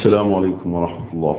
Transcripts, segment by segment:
السلام عليكم ورحمة الله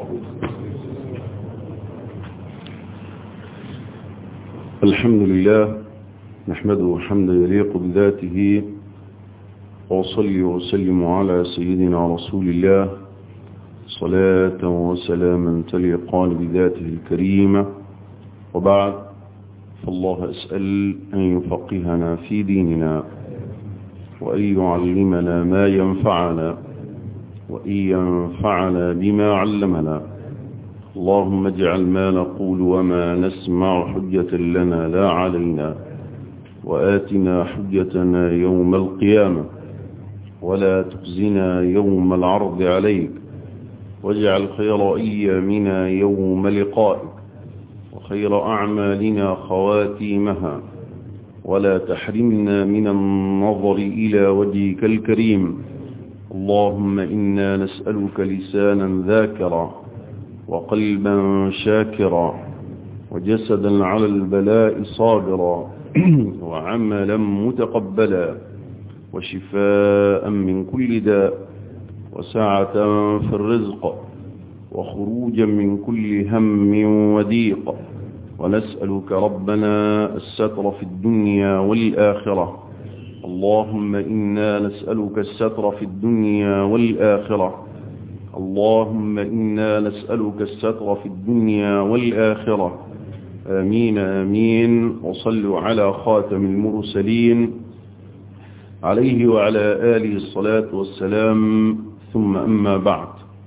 الحمد لله نحمده حمدا يليق بذاته وصلي وسلم على سيدنا رسول الله صلاة وسلاما تليقان بذاته الكريمة وبعد فالله أسأل أن يفقهنا في ديننا وأن يعلمنا ما ينفعنا وأن ينفعنا بما علمنا اللهم اجعل ما نقول وما نسمع حجة لنا لا علينا وآتنا حجتنا يوم القيامة ولا تخزنا يوم العرض عليك واجعل خير أيامنا يوم لقائك وخير أعمالنا خواتيمها ولا تحرمنا من النظر إلى وجهك الكريم اللهم إنا نسألك لسانا ذاكرا وقلبا شاكرا وجسدا على البلاء صابرا وعملا متقبلا وشفاء من كل داء وسعة في الرزق وخروجا من كل هم وضيق ونسألك ربنا الستر في الدنيا والآخرة اللهم إنا نسألك الستر في الدنيا والآخرة اللهم إنا نسألك الستر في الدنيا والآخرة آمين آمين وصلوا على خاتم المرسلين عليه وعلى آله الصلاة والسلام ثم أما بعد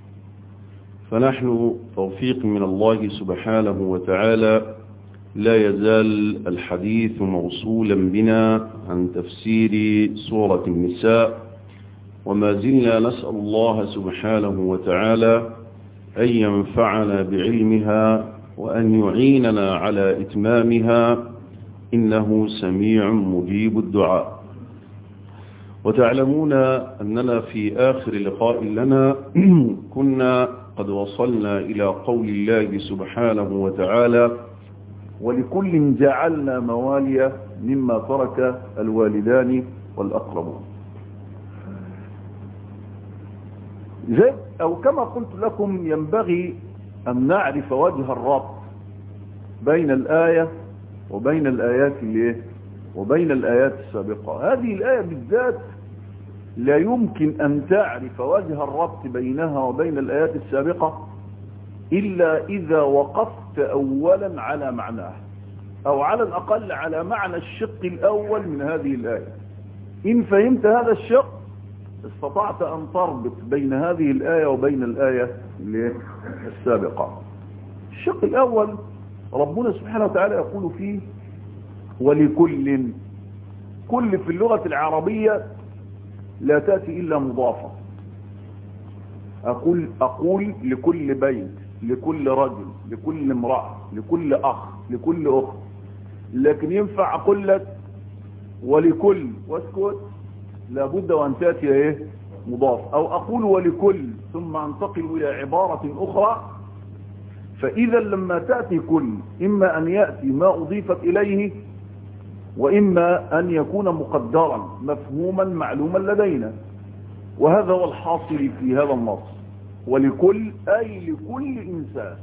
فنحن توفيق من الله سبحانه وتعالى لا يزال الحديث موصولا بنا عن تفسير سورة النساء وما زلنا نسأل الله سبحانه وتعالى أن ينفعنا بعلمها وأن يعيننا على إتمامها إنه سميع مجيب الدعاء وتعلمون أننا في آخر لقاء لنا كنا قد وصلنا إلى قول الله سبحانه وتعالى ولكل جعلنا مواليا مما ترك الوالدان والأقربون زي أو كما قلت لكم ينبغي أن نعرف وجه الربط بين الآية وبين الآيات اللي وبين الآيات السابقة هذه الآية بالذات لا يمكن أن تعرف وجه الربط بينها وبين الآيات السابقة إلا إذا وقفت أولا على معناها أو على الأقل على معنى الشق الأول من هذه الآية إن فهمت هذا الشق استطعت أن تربط بين هذه الآية وبين الآية السابقة الشق الأول ربنا سبحانه وتعالى يقول فيه ولكل كل في اللغة العربية لا تأتي إلا مضافة أقول, أقول لكل بيت لكل رجل لكل امرأة لكل أخ لكل أخت لكن ينفع أقول لك ولكل واسكت لابد وأن تأتي إيه مضاف أو أقول ولكل ثم أنتقل إلى عبارة أخرى فإذا لما تأتي كل إما أن يأتي ما أضيفت إليه وإما أن يكون مقدرا مفهوما معلوما لدينا وهذا هو الحاصل في هذا النص ولكل أي لكل إنسان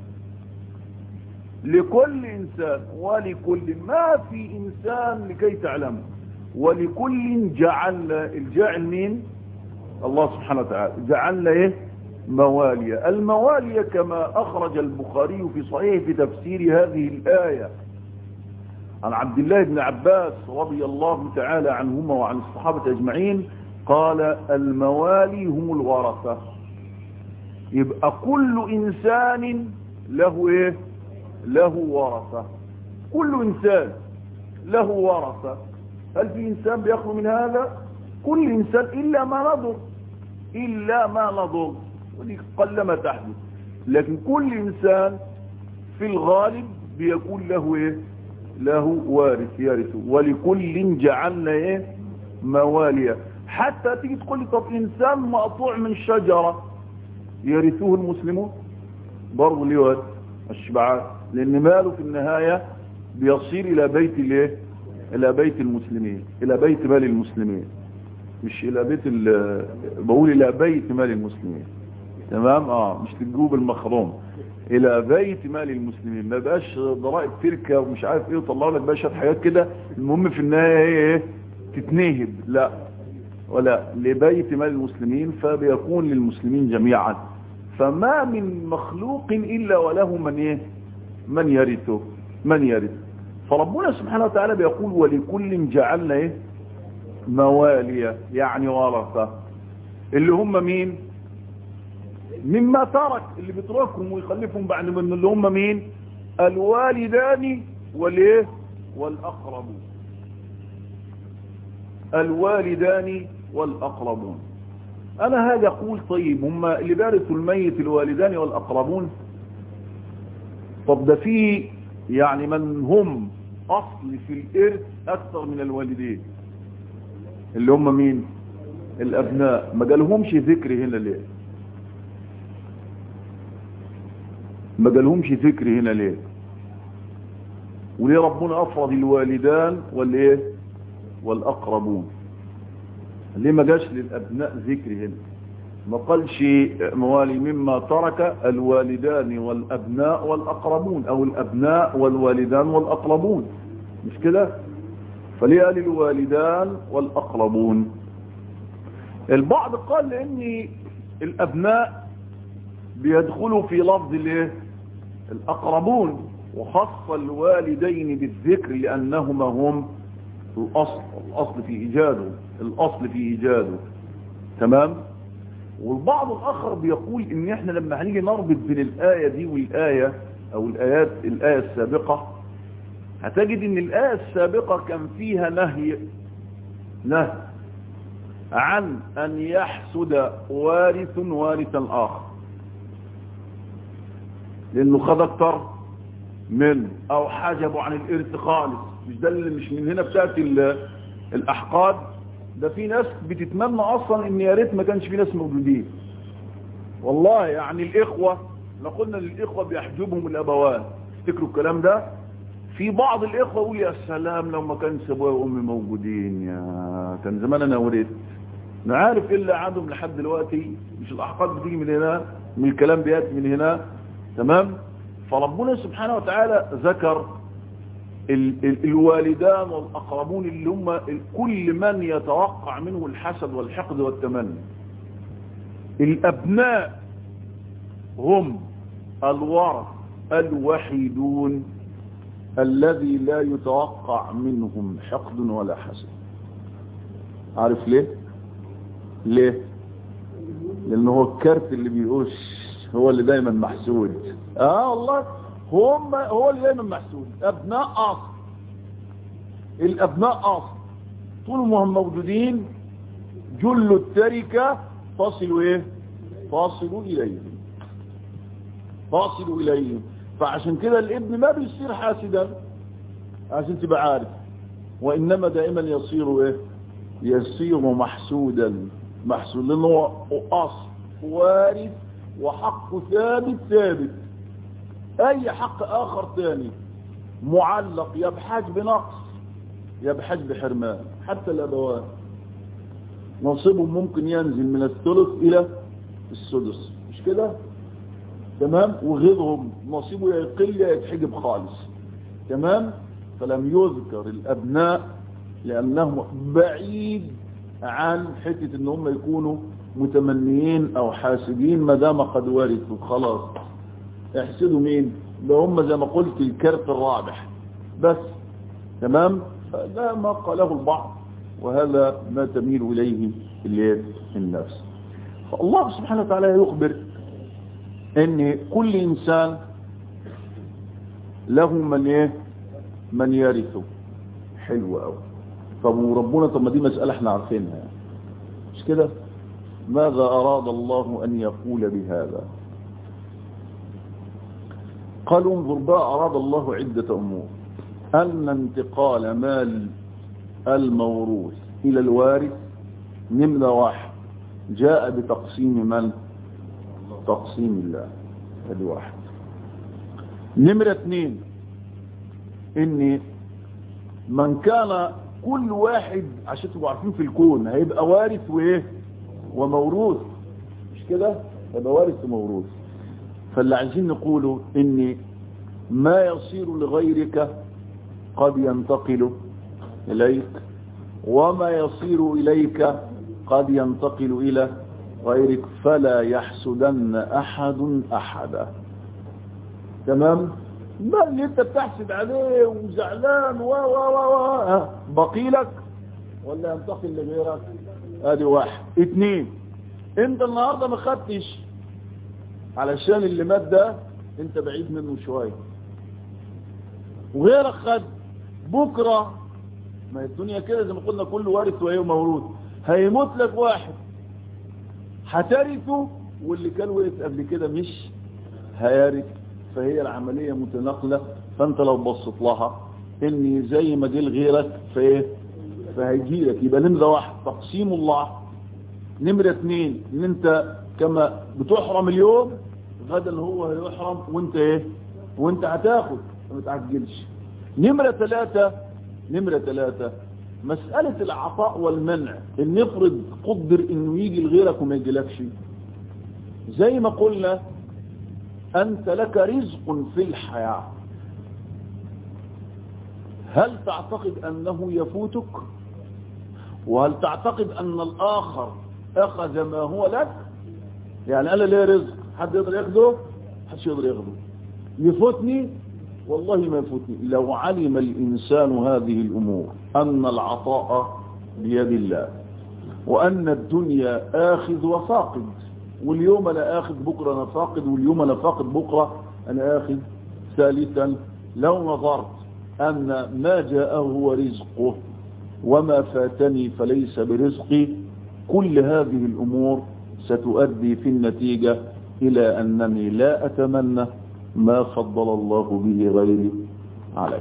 لكل إنسان ولكل ما في إنسان لكي تعلم ولكل جعلنا الجعل مين الله سبحانه وتعالى جعلنا إيه موالية الموالية كما أخرج البخاري في صحيح في تفسير هذه الآية عن عبد الله بن عباس رضي الله تعالى عنهما وعن الصحابة أجمعين قال الموالي هم الورثة يبقى كل إنسان له إيه له ورثة كل إنسان له ورثة هل في إنسان بيخلو من هذا كل إنسان إلا ما نضر إلا ما نضر ودي قلما تحدث لكن كل إنسان في الغالب بيكون له إيه له وارث يرثه ولكل جعلنا إيه مواليا حتى تيجي تقول لي طب إنسان مقطوع من شجرة يرثوه المسلمون برضه ليه وارث الشبعان لأن ماله في النهاية بيصير إلى بيت الايه إلى بيت المسلمين إلى بيت مال المسلمين مش إلى بيت بقول إلى بيت مال المسلمين تمام اه مش تجوب المخروم الى بيت مال المسلمين ما بقاش ضرائب تركه ومش عارف ايه وطلعوا لك بقى شويه حاجات كده المهم في النهايه هي ايه تتنهب لا ولا لبيت مال المسلمين فبيكون للمسلمين جميعا فما من مخلوق الا وله من ايه من يرثه من يرث فربنا سبحانه وتعالى بيقول ولكل جعلنا ايه موالية يعني ورثة اللي هم مين مما ترك اللي بيتركهم ويخلفهم بعد من اللي هم مين الوالدان والايه والاقربون الوالدان والاقربون انا هذا اقول طيب هم اللي بارثوا الميت الوالدان والاقربون طب ده في يعني من هم اصل في الارث اكثر من الوالدين اللي هم مين الابناء ما قالهمش ذكر هنا ليه ما قالهمش ذكر هنا ليه وليه ربنا افرض الوالدان والايه والاقربون ليه ما جاش للابناء ذكر هنا ما قالش موالي مما ترك الوالدان والابناء والاقربون او الابناء والوالدان والاقربون مش كده فليه قال الوالدان والاقربون البعض قال لان الابناء بيدخلوا في لفظ الايه الاقربون وخص الوالدين بالذكر لانهما هم الاصل الاصل في ايجاده الاصل في ايجاده تمام والبعض الاخر بيقول ان احنا لما هنيجي نربط بين الايه دي والايه او الايات الايه السابقه هتجد ان الايه السابقه كان فيها نهي نهي عن ان يحسد وارث وارثا اخر لانه خد اكتر من او حجبوا عن الارث خالص مش ده اللي مش من هنا بتاعت الاحقاد ده في ناس بتتمنى اصلا ان يا ريت ما كانش في ناس موجودين والله يعني الاخوه لو قلنا للاخوه بيحجبهم الابوان افتكروا الكلام ده في بعض الاخوه يقول يا سلام لو ما كانش ابويا وامي موجودين يا كان زمان انا ورثت انا عارف ايه اللي عندهم لحد دلوقتي مش الاحقاد بتيجي من هنا من الكلام بياتي من هنا تمام فربنا سبحانه وتعالى ذكر ال ال الوالدان والأقربون اللي هم كل من يتوقع منه الحسد والحقد والتمني الأبناء هم الورث الوحيدون الذي لا يتوقع منهم حقد ولا حسد عارف ليه ليه لأنه هو الكارت اللي بيقوش هو اللي دايما محسود اه والله هم هو اللي دايما محسود ابناء اصل الابناء اصل طول ما هم موجودين جل التركه تصل ايه تصل اليهم تصل اليهم فعشان كده الابن ما بيصير حاسدا عشان تبقى عارف وانما دائما يصير ايه يصير محسودا محسود لانه هو اصل وارث وحقه ثابت ثابت اي حق اخر ثاني معلق يا بحاج بنقص يا بحاج بحرمان حتى الابوان نصيبهم ممكن ينزل من الثلث الى السدس مش كده تمام وغيرهم نصيبه يقل يا يتحجب خالص تمام فلم يذكر الابناء لانه بعيد عن حته ان هم يكونوا متمنيين او حاسدين ما دام قد ورثوا خلاص احسدوا مين ده هم زي ما قلت الكرت الرابح بس تمام فلا ما قاله البعض وهذا ما تميل اليه النفس فالله سبحانه وتعالى يخبر ان كل انسان له من ايه من يرثه حلو قوي طب وربنا طب ما دي مساله احنا عارفينها يعني. مش كده ماذا اراد الله ان يقول بهذا قالوا انظر بقى اراد الله عده امور ان انتقال مال الموروث الى الوارث نمره واحد جاء بتقسيم من تقسيم الله هذه واحد نمرة اثنين ان من كان كل واحد عشان تبقوا عارفين في الكون هيبقى وارث وايه وموروث مش كده يبقى وارث وموروث فاللي عايزين نقوله ان ما يصير لغيرك قد ينتقل اليك وما يصير اليك قد ينتقل الى غيرك فلا يحسدن احد احدا تمام ما اللي انت بتحسد عليه وزعلان و و و و بقي لك ولا ينتقل لغيرك ادي واحد اتنين انت النهارده ما خدتش علشان اللي مات ده انت بعيد منه شويه وغيرك خد بكره ما هي الدنيا كده زي ما قلنا كل وارث وايه مولود هيموت لك واحد هترثه واللي كان ورث قبل كده مش هيرث فهي العملية متناقلة فانت لو بصيت لها ان زي ما جه لغيرك فايه فهيجي لك يبقى نمرة واحد تقسيم الله نمرة اثنين ان انت كما بتحرم اليوم غدا هو هيحرم وانت ايه وانت هتاخد ما تعجلش نمرة ثلاثة نمرة ثلاثة مسألة العطاء والمنع ان نفرض قدر انه يجي لغيرك وما يجيلكش زي ما قلنا أنت لك رزق في الحياة هل تعتقد أنه يفوتك وهل تعتقد أن الآخر أخذ ما هو لك يعني أنا ليه رزق حد يقدر ياخده حدش يقدر ياخده يفوتني والله ما يفوتني لو علم الإنسان هذه الأمور أن العطاء بيد الله وأن الدنيا آخذ وفاقد واليوم انا اخذ بكرة انا فاقد واليوم انا فاقد بكرة انا اخذ ثالثا لو نظرت ان ما جاءه هو رزقه وما فاتني فليس برزقي كل هذه الامور ستؤدي في النتيجة الى انني لا اتمنى ما فضل الله به غيري علي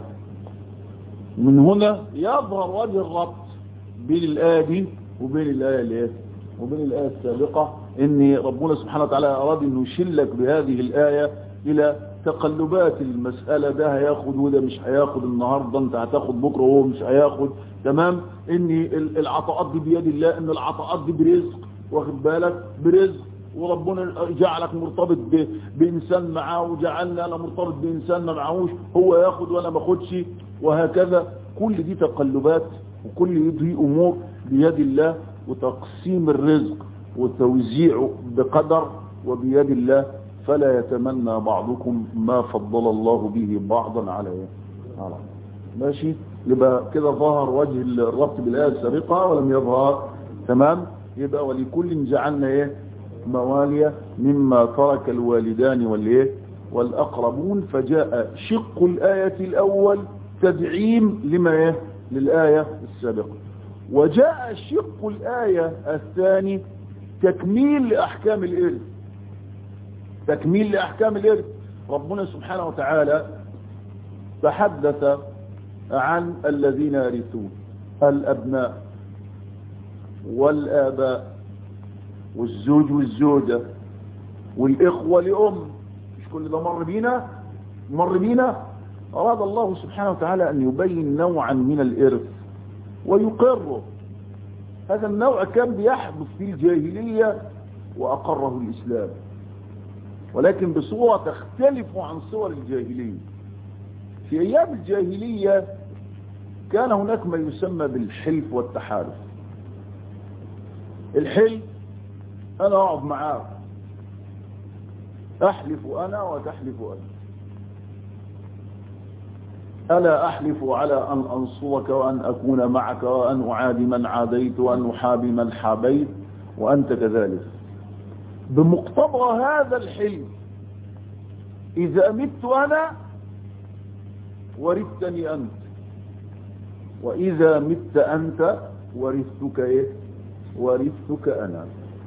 من هنا يظهر وجه الربط بين الآية دي وبين الآية الايه وبين الآية السابقة ان ربنا سبحانه وتعالى اراد انه يشلك بهذه الآية الى تقلبات المسألة ده هياخد وده مش هياخد النهاردة انت هتاخد بكرة وهو مش هياخد تمام ان العطاءات دي بيد الله ان العطاءات دي برزق واخد بالك برزق وربنا جعلك مرتبط بإنسان معاه وجعلنا انا مرتبط بإنسان ما معهوش هو ياخد وانا ما اخدش وهكذا كل دي تقلبات وكل دي امور بيد الله وتقسيم الرزق وتوزيعه بقدر وبيد الله فلا يتمنى بعضكم ما فضل الله به بعضا على على ماشي يبقى كده ظهر وجه الربط بالآية السابقة ولم يظهر تمام يبقى ولكل جعلنا ايه موالية مما ترك الوالدان والايه والأقربون فجاء شق الآية الأول تدعيم لما ايه للآية السابقة وجاء شق الآية الثاني تكميل لأحكام الإرث تكميل لأحكام الإرث ربنا سبحانه وتعالى تحدث عن الذين يرثون الأبناء والآباء والزوج والزوجة والإخوة لأم مش كل ده مر بينا مر بينا أراد الله سبحانه وتعالى أن يبين نوعا من الإرث ويقره هذا النوع كان بيحدث في الجاهلية وأقره الإسلام ولكن بصورة تختلف عن صور الجاهلية في أيام الجاهلية كان هناك ما يسمى بالحلف والتحالف الحلف أنا أقعد معاك أحلف أنا وتحلف أنت ألا أحلف على أن أنصرك وأن أكون معك وأن أعادي من عاديت وأن أحابي من حابيت وأنت كذلك بمقتضى هذا الحلم إذا مت أنا ورثتني أنت وإذا مت أنت ورثتك إيه ورثتك أنا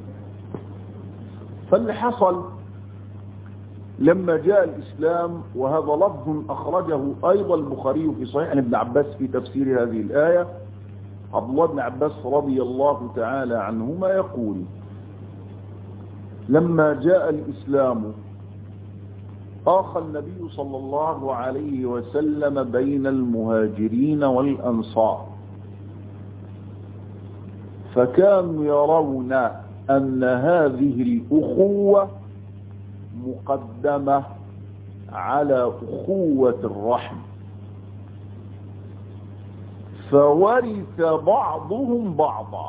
فاللي حصل لما جاء الإسلام وهذا لفظ أخرجه أيضا البخاري في صحيح عن ابن عباس في تفسير هذه الآية عبد الله بن عباس رضي الله تعالى عنهما يقول لما جاء الإسلام آخى النبي صلى الله عليه وسلم بين المهاجرين والأنصار فكانوا يرون أن هذه الأخوة مقدمة على أخوة الرحم فورث بعضهم بعضا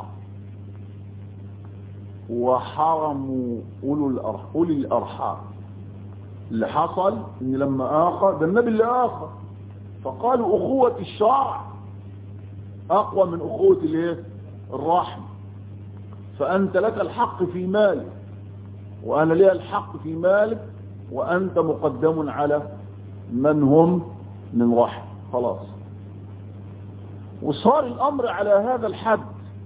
وحرموا أولي الأرحام اللي حصل ان لما آخر ده النبي اللي آخر فقالوا أخوة الشرع أقوى من أخوة الايه الرحم فأنت لك الحق في مالك وأنا لي الحق في مالك وأنت مقدم على من هم من رحم خلاص وصار الأمر على هذا الحد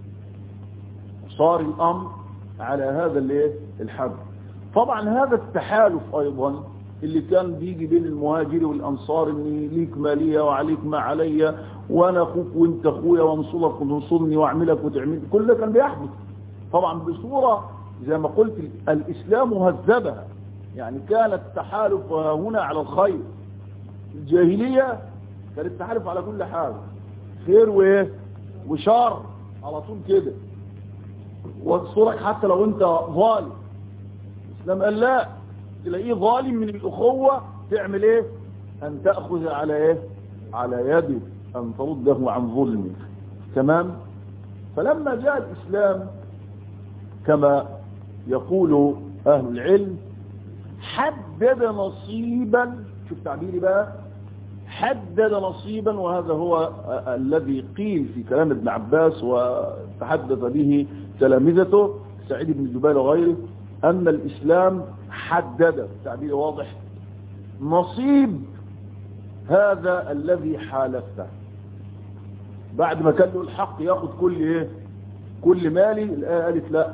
صار الأمر على هذا الايه الحد طبعا هذا التحالف أيضا اللي كان بيجي بين المهاجر والأنصار ان ليك مالية وعليك ما عليا وانا اخوك وانت اخويا وانصرك وتنصرني واعملك وتعمل كل ده كان بيحدث طبعا بصورة زي ما قلت الاسلام هذبها يعني كان التحالف هنا على الخير الجاهلية كان التحالف على كل حاجة خير وايه وشر على طول كده وانصرك حتى لو انت ظالم الاسلام قال لا تلاقيه ظالم من الاخوة تعمل ايه ان تأخذ على ايه على يدك ان ترده عن ظلمك تمام فلما جاء الاسلام كما يقول اهل العلم حدد نصيبا شوف تعبيري بقى حدد نصيبا وهذا هو الذي قيل في كلام ابن عباس وتحدث به تلامذته سعيد بن جبال وغيره أن الإسلام حدد تعبير واضح نصيب هذا الذي حالفته بعد ما كان له الحق ياخذ كل ايه كل مالي الآية قالت لا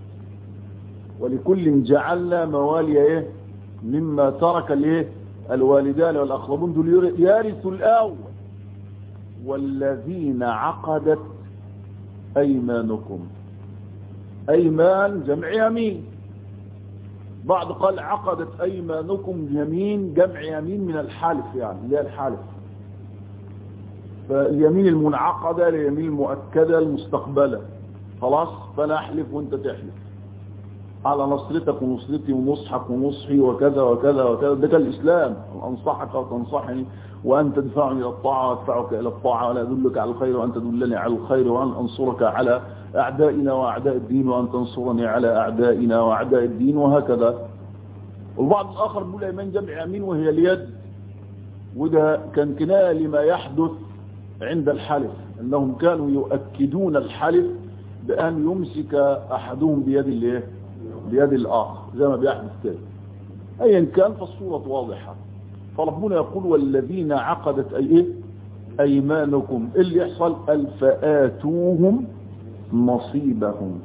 ولكل جعلنا موالي ايه مما ترك الايه الوالدان والأقربون دول يرثوا الأول والذين عقدت أيمانكم أيمان جمع يمين بعض قال عقدت أيمانكم يمين جمع يمين من الحالف يعني اللي هي الحالف فاليمين المنعقدة اليمين المؤكدة المستقبلة خلاص فأنا أحلف وانت تحلف على نصرتك ونصرتي ونصحك ونصحي وكذا وكذا وكذا ده كان الإسلام أنصحك وتنصحني وأن تدفعني إلى الطاعة وأدفعك إلى الطاعة وأنا أدلك على الخير وأن تدلني على الخير وأن أنصرك على أعدائنا وأعداء الدين وأن تنصرني على أعدائنا وأعداء الدين وهكذا والبعض الآخر بيقول أيمان جمع يمين وهي اليد وده كان كناية لما يحدث عند الحلف أنهم كانوا يؤكدون الحلف بأن يمسك أحدهم بيد الايه بيد الآخر زي ما بيحدث كده أيا كان فالصورة واضحة فربنا يقول والذين عقدت أي إيه أيمانكم اللي يحصل الفآتوهم نصيبهم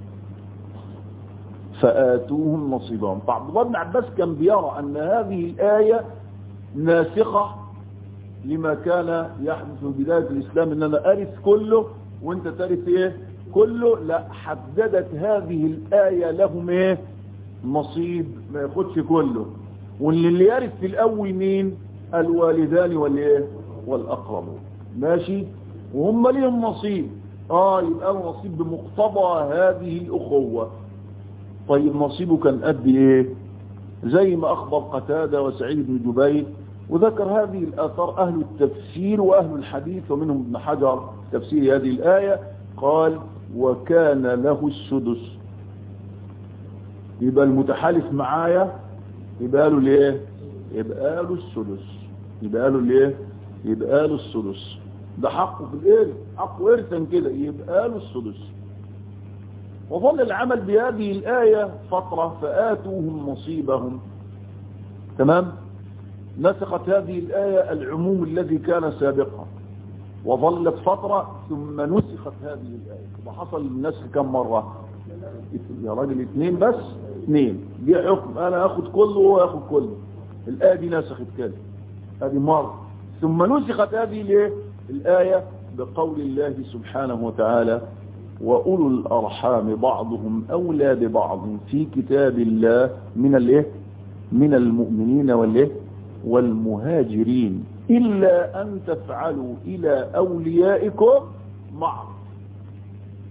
فآتوهم نصيبهم فعبد الله بن عباس كان بيرى أن هذه الآية ناسخة لما كان يحدث في بداية الإسلام أن أنا أرث كله وانت ترث إيه كله لا حددت هذه الآية لهم إيه نصيب ما ياخدش كله واللي اللي يرث في الأول مين الوالدان والإيه والأقربون ماشي وهم ليهم نصيب آه يبقى له نصيب بمقتضى هذه الأخوة طيب نصيبه كان قد إيه زي ما أخبر قتادة وسعيد بن جبير وذكر هذه الآثار أهل التفسير وأهل الحديث ومنهم ابن حجر تفسير هذه الآية قال وكان له السدس يبقى المتحالف معايا يبقى له ليه يبقى له السدس يبقى له ليه يبقى له السدس ده حقه في الإرث حقه إرثا كده يبقى له السدس وظل العمل بهذه الآية فترة فآتوهم نصيبهم تمام نسخت هذه الآية العموم الذي كان سابقا وظلت فترة ثم نسخت هذه الآية وحصل النسخ كم مرة يا راجل اثنين بس اثنين دي حكم انا اخد كله وهو ياخد كله الآية دي نسخت كده هذه مرة ثم نسخت هذه الايه الآية بقول الله سبحانه وتعالى وأولو الأرحام بعضهم أولى ببعض في كتاب الله من الايه من المؤمنين والايه والمهاجرين إلا أن تفعلوا إلى أوليائكم معروف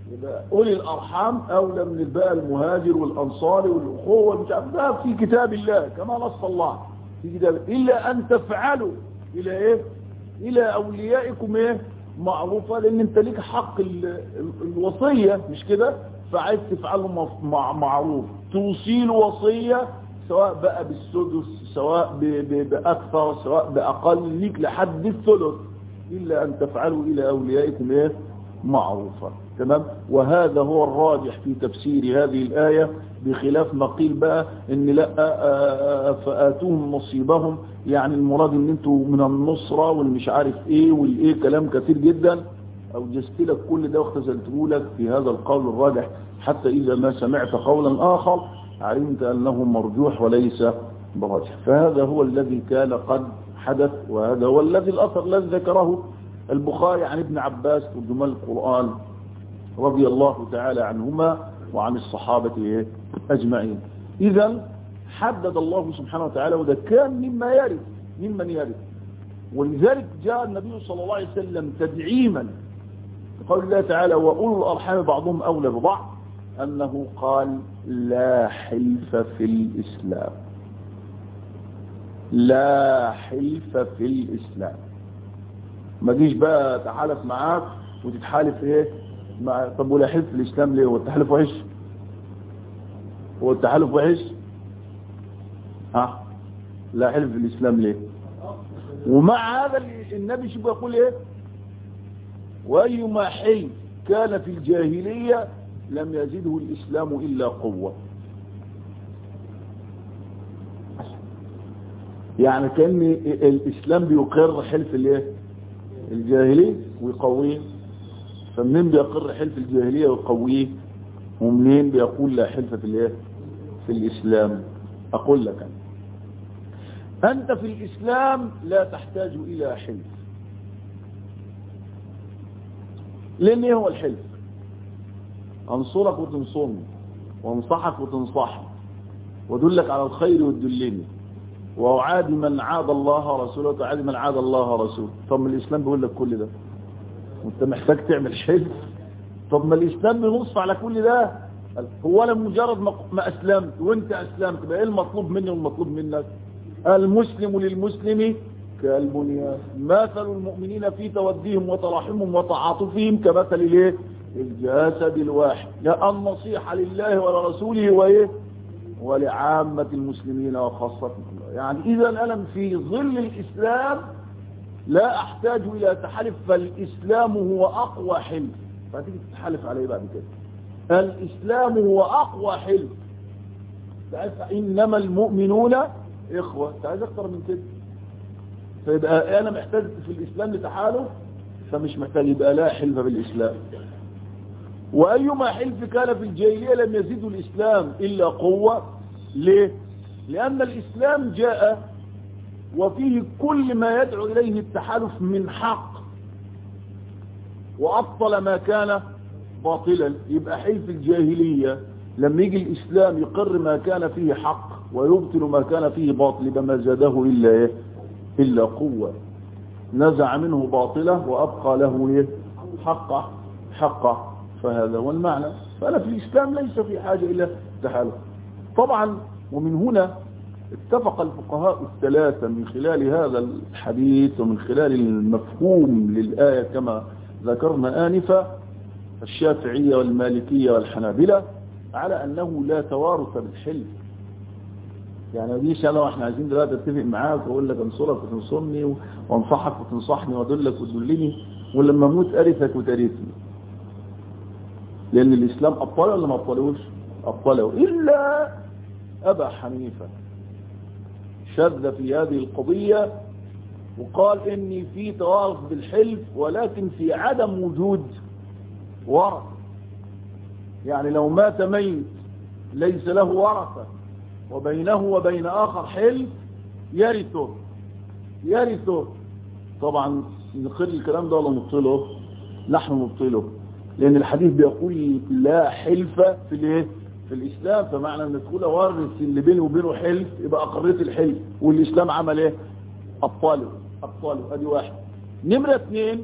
يبقى أولي الأرحام أولى من الباء المهاجر والأنصار والأخوة مش عارف ده في كتاب الله كما نص الله في كتاب إلا أن تفعلوا إلى إيه إلى أوليائكم إيه معروفة لأن أنت ليك حق ال ال الوصية مش كده فعايز تفعله مع معروف توصيل وصية سواء بقى بالسدس سواء ب ب بأكثر سواء بأقل ليك لحد الثلث إلا أن تفعلوا إلى أوليائكم إيه معروفة تمام وهذا هو الراجح في تفسير هذه الآية بخلاف ما قيل بقى ان لا فآتوهم نصيبهم يعني المراد ان انتوا من النصرة والمش عارف ايه والايه كلام كثير جدا او جزت لك كل ده واختزلته لك في هذا القول الراجح حتى اذا ما سمعت قولا اخر علمت انه مرجوح وليس براجح فهذا هو الذي كان قد حدث وهذا هو الذي الاثر الذي ذكره البخاري عن ابن عباس ترجمان القرآن رضي الله تعالى عنهما وعن الصحابة أجمعين إذا حدد الله سبحانه وتعالى وده كان مما يرد ممن يرد ولذلك جاء النبي صلى الله عليه وسلم تدعيما قال الله تعالى وأولو الأرحام بعضهم أولى ببعض أنه قال لا حلف في الإسلام لا حلف في الإسلام ما تجيش بقى تحالف معاك وتتحالف ايه مع طب ولا حلف في الاسلام ليه هو التحالف وحش هو التحالف وحش ها لا حلف في الاسلام ليه ومع هذا النبي شو بيقول ايه وايما حلف كان في الجاهلية لم يزده الاسلام الا قوة يعني كان الاسلام بيقر حلف الايه الجاهلي ويقويه فمنين بيقر حلف الجاهلية ويقويه ومنين بيقول لا حلف في الايه في الاسلام اقول لك أنا. انت في الاسلام لا تحتاج الى حلف لان ايه هو الحلف انصرك وتنصرني وانصحك وتنصحني وادلك على الخير وتدلني وعاد من عاد الله ورسوله وتعاد من عاد الله ورسوله طب ما الإسلام بيقول لك كل ده وانت محتاج تعمل حلف طب ما الإسلام بينص على كل ده هو انا مجرد ما أسلمت وانت أسلمت بقى ايه المطلوب مني والمطلوب منك المسلم للمسلم كالبنيان مثل المؤمنين في توديهم وتراحمهم وتعاطفهم كمثل الايه الجسد الواحد يا النصيحة لله ولرسوله وايه ولعامة المسلمين وخاصة يعني إذا أنا في ظل الإسلام لا أحتاج إلى تحالف فالإسلام هو أقوى حلف فتيجي تتحالف عليه بعد كده الإسلام هو أقوى حلف تعرف إنما المؤمنون إخوة تعرف أكثر من كده فيبقى أنا محتاج في الإسلام لتحالف فمش محتاج يبقى لا حلف بالإسلام وأيما حلف كان في الجاهلية لم يزيد الإسلام إلا قوة ليه؟ لأن الإسلام جاء وفيه كل ما يدعو إليه التحالف من حق وأبطل ما كان باطلا يبقى حلف الجاهلية لما يجي الإسلام يقر ما كان فيه حق ويبطل ما كان فيه باطل يبقى ما زاده إلا إيه؟ إلا قوة نزع منه باطله وأبقى له إيه؟ حقه حقه فهذا هو المعنى فأنا في الإسلام ليس في حاجة إلى تحالف طبعا ومن هنا اتفق الفقهاء الثلاثة من خلال هذا الحديث ومن خلال المفهوم للآية كما ذكرنا آنفا الشافعية والمالكية والحنابلة على أنه لا توارث بالحلف يعني دي شاء احنا عايزين دلوقتي اتفق معاك واقول لك انصرك وتنصرني وانصحك وتنصحني وادلك وتدلني ولما اموت ارثك وترثني لان الاسلام ابطله ولا ما ابطلوش ابطله الا ابا حنيفه شذ في هذه القضيه وقال اني في توارث بالحلف ولكن في عدم وجود ورث يعني لو مات ميت ليس له ورثه وبينه وبين آخر حلف يرثه يرثه طبعا نقر الكلام ده ولا نبطله نحن نبطله لأن الحديث بيقول لا حلف في الايه في الإسلام فمعنى أن تقول ورث اللي بينه وبينه حلف يبقى أقريت الحلف والإسلام عمل ايه أبطاله أبطاله ادي واحد نمرة اثنين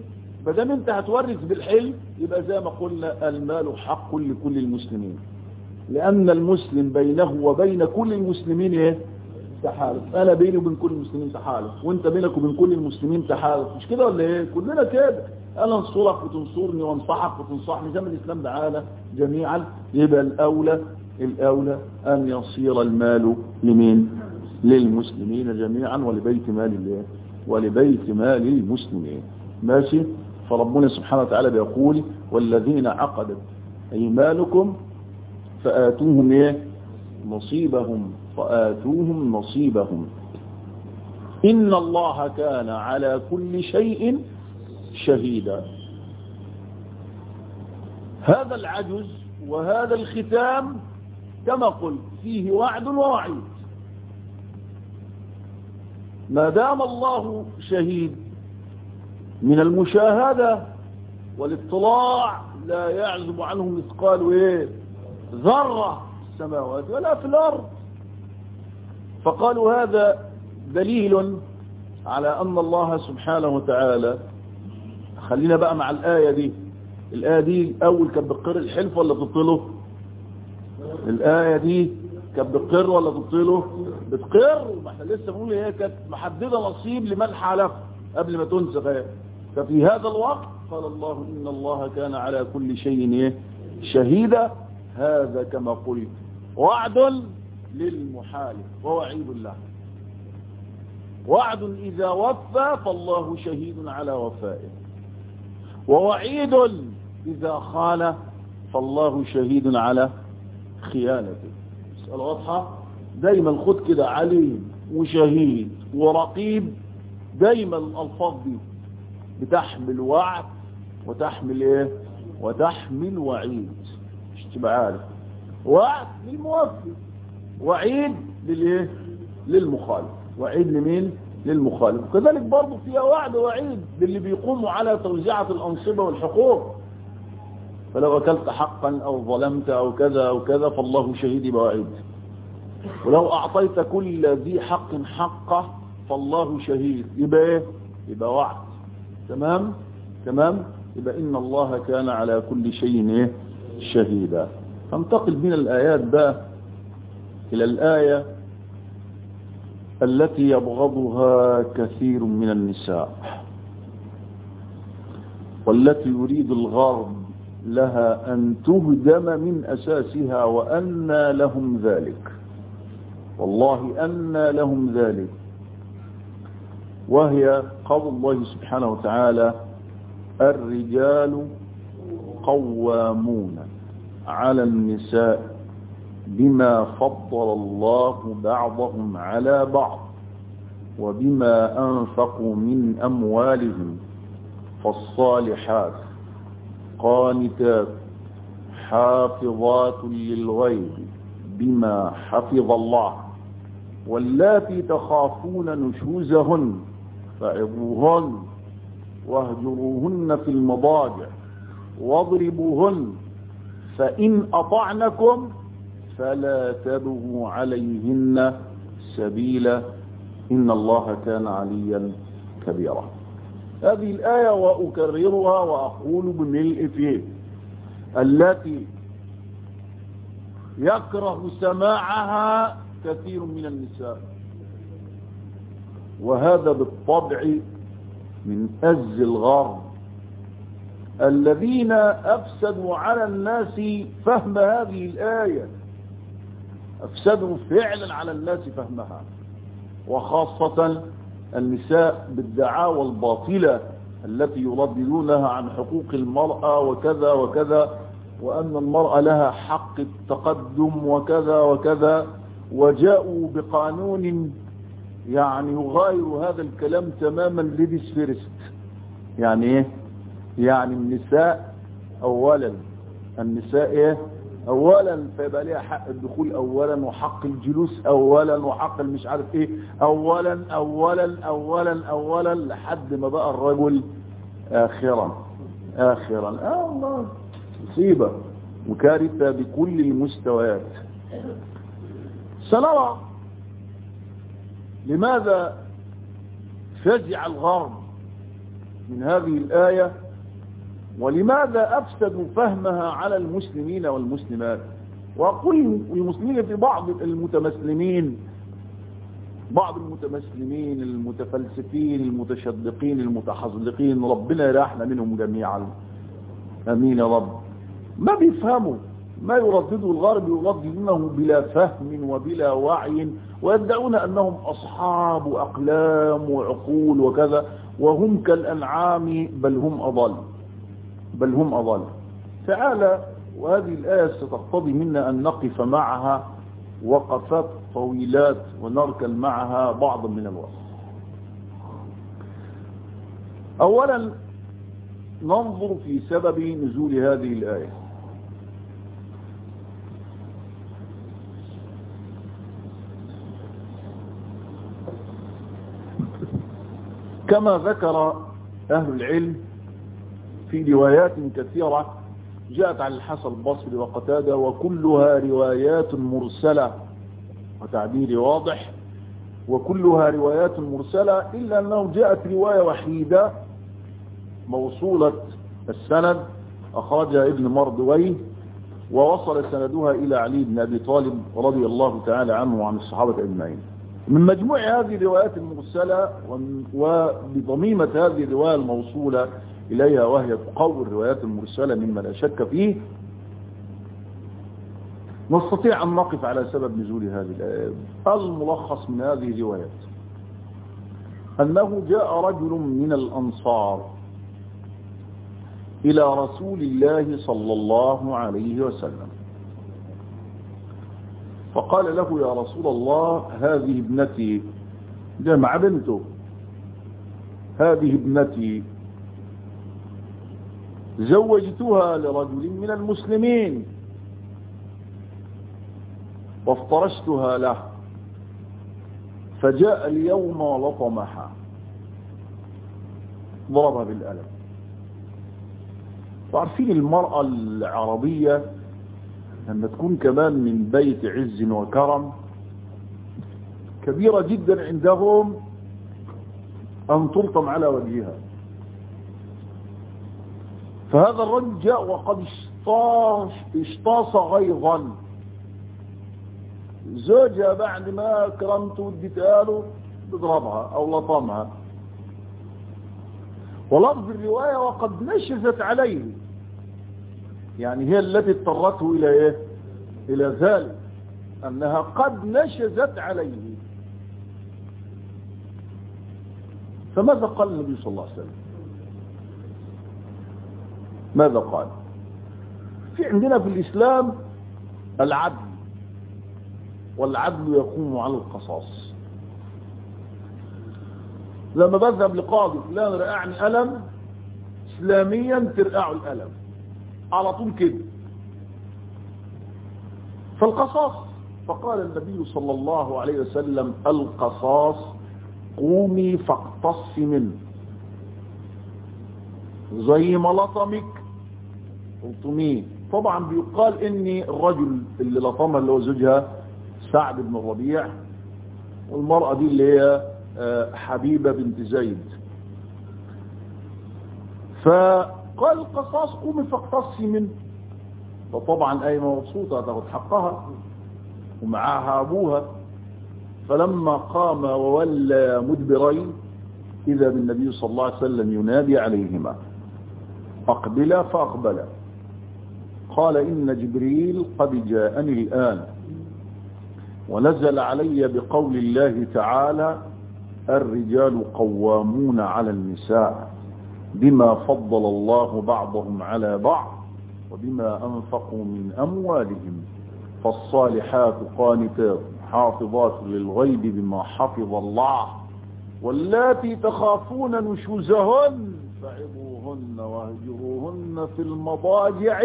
فدام انت هتورث بالحلم يبقى زي ما قلنا المال حق لكل المسلمين لأن المسلم بينه وبين كل المسلمين ايه تحالف انا بيني وبين كل المسلمين تحالف وانت بينك وبين كل المسلمين تحالف مش كده ولا ايه كلنا كده انا انصرك وتنصرني وانصحك وتنصحني زي ما الاسلام دعانا جميعا يبقى الاولى الاولى ان يصير المال لمين للمسلمين جميعا ولبيت مال الله ولبيت مال المسلمين ماشي فربنا سبحانه وتعالى بيقول والذين عقدت ايمانكم فآتوهم ايه نصيبهم فآتوهم نصيبهم إن الله كان على كل شيء شهيدا هذا العجز وهذا الختام كما قلت فيه وعد ووعيد ما دام الله شهيد من المشاهدة والاطلاع لا يعزب عنه مثقال ايه ذرة في السماوات ولا في الأرض فقالوا هذا دليل على أن الله سبحانه وتعالى خلينا بقى مع الآية دي الآية دي أول كانت بتقر الحلف ولا تبطله الآية دي كانت بتقر ولا تبطله بتقر ما احنا لسه بنقول هي كانت محددة نصيب لمن حلف قبل ما تنسخ ايه ففي هذا الوقت قال الله إن الله كان على كل شيء ايه شهيدا هذا كما قلت وعد للمحالف ووعيد له وعد إذا وفى فالله شهيد على وفائه ووعيد إذا خان فالله شهيد على خيانته مسألة واضحة دايما خد كده عليم وشهيد ورقيب دايما الألفاظ دي بتحمل وعد وتحمل ايه وتحمل وعيد مش تبقى عارف وعد للموفي وعيد للايه للمخالف وعيد لمين للمخالف وكذلك برضه فيها وعد وعيد للي بيقوموا على توزيعة الأنصبة والحقوق فلو أكلت حقا أو ظلمت أو كذا أو كذا فالله شهيد بوعيد ولو أعطيت كل ذي حق حقه فالله شهيد يبقى إيه يبقى وعد تمام تمام يبقى إن الله كان على كل شيء إيه شهيدا فانتقل من الآيات بقى إلى الآية التي يبغضها كثير من النساء والتي يريد الغرب لها أن تهدم من أساسها وأن لهم ذلك والله أن لهم ذلك وهي قول الله سبحانه وتعالى الرجال قوامون على النساء بما فضل الله بعضهم على بعض وبما أنفقوا من أموالهم فالصالحات قانتات حافظات للغيب بما حفظ الله واللاتي تخافون نشوزهن فعظوهن واهجروهن في المضاجع واضربوهن فإن أطعنكم فلا تبغوا عليهن سبيلا إن الله كان عليا كبيرا هذه الآية وأكررها وأقول بملء فيه التي يكره سماعها كثير من النساء وهذا بالطبع من أز الغرب الذين أفسدوا على الناس فهم هذه الآية أفسدوا فعلا على الناس فهمها وخاصة النساء بالدعاوى الباطلة التي يرددونها عن حقوق المرأة وكذا وكذا وأن المرأة لها حق التقدم وكذا وكذا وجاءوا بقانون يعني يغاير هذا الكلام تماما ليديس فيرست يعني ايه يعني النساء اولا النساء ايه اولا فيبقى ليها حق الدخول اولا وحق الجلوس اولا وحق المش عارف ايه اولا اولا اولا اولا لحد ما بقى الرجل اخرا اخرا اه الله مصيبة وكارثة بكل المستويات سنرى لماذا فزع الغرب من هذه الآية ولماذا أفسدوا فهمها على المسلمين والمسلمات وأقول المسلمين في بعض المتمسلمين بعض المتمسلمين المتفلسفين المتشدقين المتحزلقين ربنا يرحنا منهم جميعا امين يا رب ما بيفهموا ما يردده الغرب يرددونه بلا فهم وبلا وعي ويدعون انهم اصحاب اقلام وعقول وكذا وهم كالانعام بل هم اضل بل هم اضل تعالى وهذه الايه ستقتضي منا ان نقف معها وقفات طويلات ونركل معها بعضا من الوقت اولا ننظر في سبب نزول هذه الآية كما ذكر أهل العلم في روايات كثيرة جاءت عن الحسن البصري وقتادة وكلها روايات مرسلة وتعبير واضح وكلها روايات مرسلة إلا أنه جاءت رواية وحيدة موصولة السند أخرجها ابن مردويه ووصل سندها إلى علي بن أبي طالب رضي الله تعالى عنه وعن الصحابة أجمعين من مجموع هذه الروايات المرسلة وبضميمة هذه الرواية الموصولة إليها وهي تقوي الروايات المرسلة مما لا شك فيه نستطيع أن نقف على سبب نزول هذه الآيات الملخص من هذه الروايات أنه جاء رجل من الأنصار إلى رسول الله صلى الله عليه وسلم فقال له يا رسول الله هذه ابنتي جمع بنته هذه ابنتي زوجتها لرجل من المسلمين وافترشتها له فجاء اليوم ولطمها ضربها بالألم وعارفين المرأة العربية لما تكون كمان من بيت عز وكرم كبيرة جدا عندهم أن تلطم على وجهها فهذا الرجل جاء وقد اشطاش اشطاص غيظا زوجها بعد ما كرمته واديتها له بضربها او لطمها ولفظ الرواية وقد نشزت عليه يعني هي التي اضطرته الى ايه الى ذلك انها قد نشزت عليه فماذا قال النبي صلى الله عليه وسلم ماذا قال في عندنا في الاسلام العدل والعدل يقوم على القصاص لما بذهب لقاضي فلان رقعني ألم إسلاميا ترقعوا الألم على طول كده فالقصاص فقال النبي صلى الله عليه وسلم القصاص قومي فاقتص منه زي ما لطمك قلتميه طبعا بيقال ان الرجل اللي لطمها اللي هو زوجها سعد بن الربيع والمرأة دي اللي هي حبيبة بنت زيد فقال القصاص قومي فاقتصي منه فطبعا أي مبسوطة تاخد حقها ومعاها أبوها فلما قام وولى مدبرين إذا بالنبي صلى الله عليه وسلم ينادي عليهما أقبلا فأقبلا قال إن جبريل قد جاءني الآن ونزل علي بقول الله تعالى الرجال قوامون على النساء بما فضل الله بعضهم على بعض وبما أنفقوا من أموالهم فالصالحات قانتات حافظات للغيب بما حفظ الله واللاتي تخافون نشوزهن فعظوهن واهجروهن في المضاجع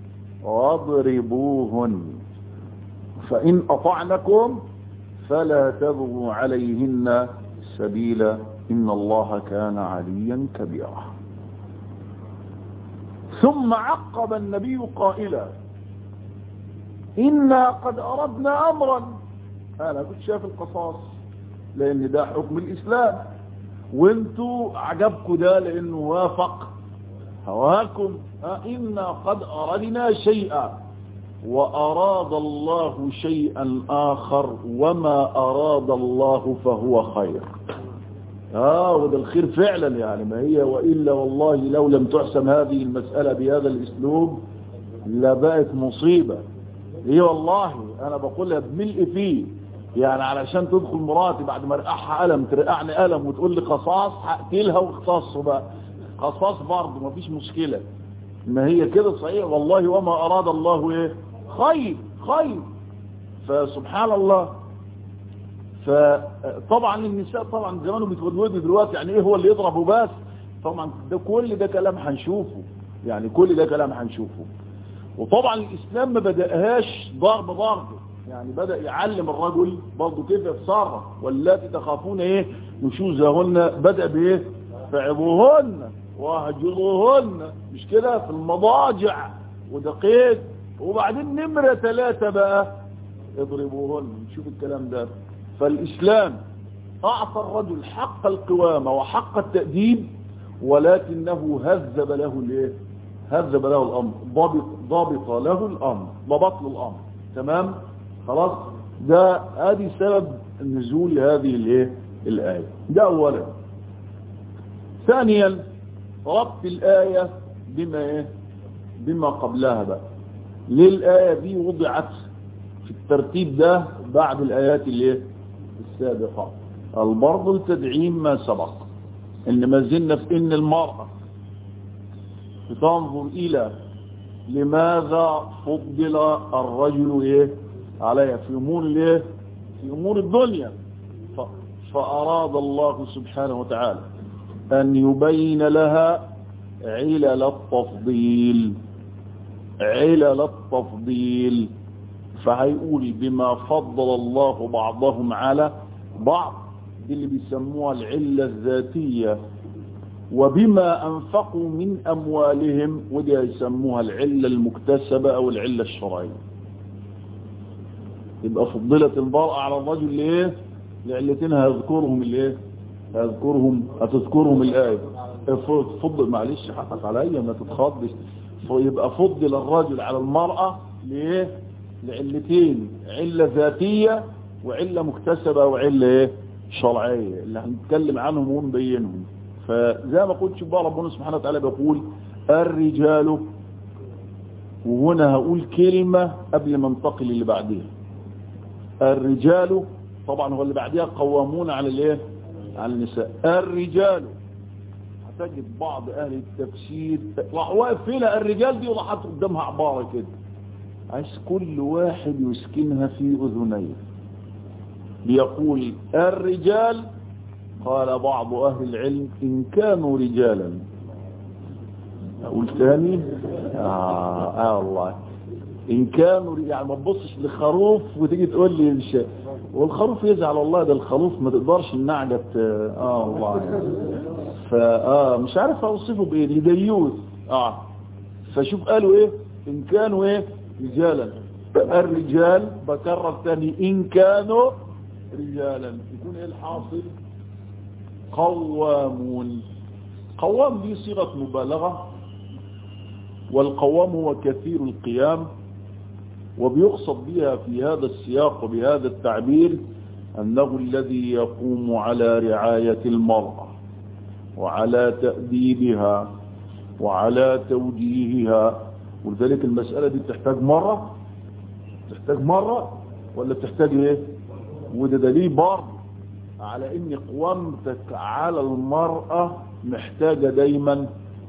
واضربوهن فإن أطعنكم فلا تبغوا عليهن سبيلا إن الله كان عليا كبيرا ثم عقب النبي قائلا إنا قد أردنا أمرا أنا كنت شايف القصاص لأن ده حكم الإسلام وانتوا عجبكم ده لأنه وافق هواكم إنا قد أردنا شيئا وأراد الله شيئا آخر وما أراد الله فهو خير آه وده الخير فعلا يعني ما هي وإلا والله لو لم تحسم هذه المسألة بهذا الأسلوب لبقت مصيبة هي والله أنا بقولها بملء فيه يعني علشان تدخل مراتي بعد ما رقعها ألم ترقعني ألم وتقول لي قصاص هقتلها واختصه بقى قصاص برضه مفيش مشكلة ما هي كده صحيح والله وما أراد الله إيه خير خير فسبحان الله فطبعا النساء طبعا زمانه بيتودودوا دلوقتي يعني ايه هو اللي يضربه بس طبعا ده كل ده كلام هنشوفه يعني كل ده كلام هنشوفه وطبعا الاسلام ما بدأهاش ضرب ضرب يعني بدأ يعلم الرجل برضه كيف يتصرف واللاتي تخافون ايه نشوزهن بدأ بايه فعظوهن واهجروهن مش كده في المضاجع وده قيد وبعدين نمرة ثلاثة بقى اضربوهن شوف الكلام ده فالإسلام أعطى الرجل حق القوامة وحق التأديب ولكنه هذب له الايه هذب له الأمر ضابط, ضابط له الأمر ضبط له الأمر تمام خلاص ده ادي سبب نزول هذه الايه الآية ده أولا ثانيا ربط الآية بما ايه بما قبلها بقى ليه الآية دي وضعت في الترتيب ده بعد الآيات الايه السابقة البرض التدعيم ما سبق ان ما زلنا في ان المرأة تنظر الى لماذا فضل الرجل ايه عليها في امور الايه في امور الدنيا فاراد الله سبحانه وتعالى ان يبين لها علل التفضيل علل التفضيل فهيقول بما فضل الله بعضهم على بعض دي اللي بيسموها العلة الذاتية وبما أنفقوا من أموالهم ودي يسموها العلة المكتسبة أو العلة الشرعية يبقى فضلت المرأة على الرجل ليه لعلتين هيذكرهم الايه هيذكرهم هتذكرهم الآية فضل معلش حقك عليا ما تتخضش يبقى فضل الرجل على المرأة ليه لعلتين علة ذاتية وعلة مكتسبة وعلة ايه شرعية اللي هنتكلم عنهم ونبينهم فزي ما قلت شوف بقى ربنا سبحانه وتعالى بيقول الرجال وهنا هقول كلمة قبل ما انتقل اللي بعديها الرجال طبعا هو اللي بعديها قوامون على الايه على النساء الرجال هتجد بعض اهل التفسير راح واقف هنا الرجال دي وراح قدامها عبارة كده عايز كل واحد يسكنها في اذنيه بيقول الرجال قال بعض اهل العلم ان كانوا رجالا اقول ثاني آه, اه الله ان كانوا يعني ما تبصش لخروف وتيجي تقول لي مش والخروف يزعل والله ده الخروف ما تقدرش النعجة اه والله فاه مش عارف اوصفه بايه لديوث اه فشوف قالوا ايه ان كانوا ايه رجالا الرجال بكرر ثاني ان كانوا رجالا يكون ايه الحاصل قوامون قوام دي صيغة مبالغة والقوام هو كثير القيام وبيقصد بها في هذا السياق وبهذا التعبير أنه الذي يقوم على رعاية المرأة وعلى تأديبها وعلى توجيهها ولذلك المسألة دي بتحتاج مرة تحتاج مرة ولا بتحتاج ايه وده دليل برضه على ان قوامتك على المرأة محتاجة دايما